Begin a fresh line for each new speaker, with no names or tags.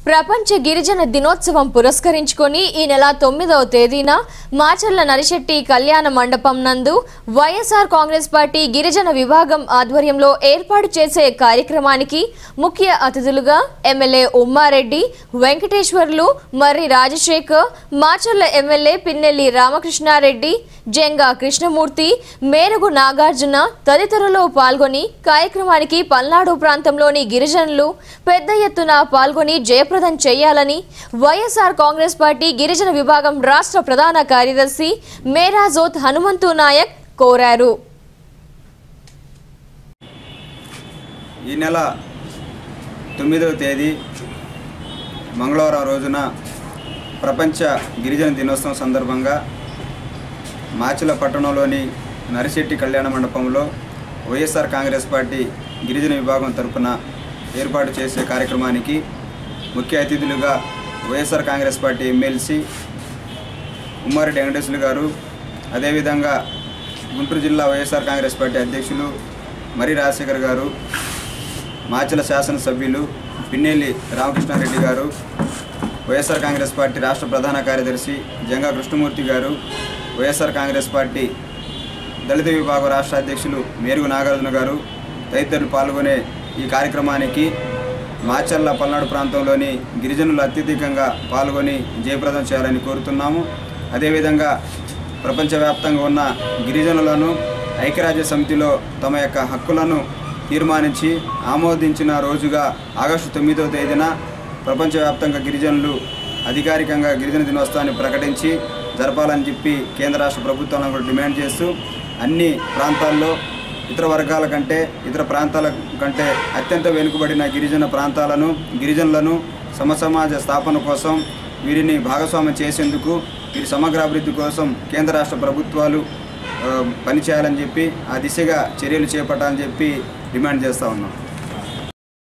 ప్రపంచ గిరిజన దినోత్సవం పురస్కరించుకొని ఈ నెల తొమ్మిదవ తేదీన మాచర్ల నరిశెట్టి కళ్యాణ మండపం నందు వైఎస్ఆర్ కాంగ్రెస్ పార్టీ గిరిజన విభాగం ఆధ్వర్యంలో ఏర్పాటు చేసే కార్యక్రమానికి ముఖ్య అతిథులుగా ఎమ్మెల్యే ఉమ్మారెడ్డి వెంకటేశ్వర్లు మర్రి రాజశేఖర్ మాచర్ల ఎమ్మెల్యే పిన్నెల్లి రామకృష్ణారెడ్డి జంగా కృష్ణమూర్తి మేరుగు నాగార్జున తదితరులు పాల్గొని కార్యక్రమానికి పల్నాడు ప్రాంతంలోని గిరిజనులు పెద్ద ఎత్తున పాల్గొని జయప్రదం చేయాలని వైఎస్ఆర్ కాంగ్రెస్ పార్టీ గిరిజన విభాగం రాష్ట్ర ప్రధాన కార్యదర్శి మేరాజోత్ హనుమంతు నాయక్ కోరారు
ఈ నెల తొమ్మిదవ తేదీ మంగళవారం రోజున ప్రపంచ గిరిజన దినోత్సవం సందర్భంగా మాచిల పట్టణంలోని నరిశెట్టి కళ్యాణ మండపంలో వైఎస్ఆర్ కాంగ్రెస్ పార్టీ గిరిజన విభాగం తరపున ఏర్పాటు చేసే కార్యక్రమానికి ముఖ్య అతిథులుగా YSR Congress party MLC Ummareddy Venkateswara గారు అదేవిధంగా గుంటూరు జిల్లా వైఎస్ఆర్ కాంగ్రెస్ పార్టీ అధ్యక్షులు మరి రాజశేఖర్ గారు మాచల శాసనసభ్యులు పిన్నెల్లి రామకృష్ణారెడ్డి గారు వైఎస్ఆర్ కాంగ్రెస్ పార్టీ రాష్ట్ర ప్రధాన కార్యదర్శి జంగా కృష్ణమూర్తి గారు వైఎస్ఆర్ కాంగ్రెస్ పార్టీ దళిత విభాగం రాష్ట్ర అధ్యక్షులు మేరుగు నాగార్జున గారు తదితరులు పాల్గొనే ఈ కార్యక్రమానికి మాచర్ల పల్నాడు ప్రాంతంలోని గిరిజనులు అత్యధికంగా పాల్గొని జయప్రదం చేయాలని కోరుతున్నాము అదేవిధంగా ప్రపంచవ్యాప్తంగా ఉన్న గిరిజనులను ఐక్యరాజ్య సమితిలో తమ యొక్క హక్కులను తీర్మానించి ఆమోదించిన రోజుగా ఆగస్టు తొమ్మిదవ తేదీన ప్రపంచవ్యాప్తంగా గిరిజనులు అధికారికంగా గిరిజన దినోత్సవాన్ని ప్రకటించి జరపాలని చెప్పి కేంద్ర రాష్ట్ర ప్రభుత్వాలను కూడా డిమాండ్ చేస్తూ అన్ని ప్రాంతాల్లో ఇతర వర్గాల కంటే ఇతర ప్రాంతాల కంటే అత్యంత వెనుకబడిన గిరిజన ప్రాంతాలను గిరిజనులను సమసమాజ స్థాపన కోసం వీరిని భాగస్వామ్యం చేసేందుకు వీరి సమగ్ర అభివృద్ధి కోసం కేంద్ర రాష్ట్ర ప్రభుత్వాలు ఆ, పనిచేయాలని చెప్పి ఆ దిశగా చర్యలు చేపట్టాలని చెప్పి డిమాండ్ చేస్తూ ఉన్నాం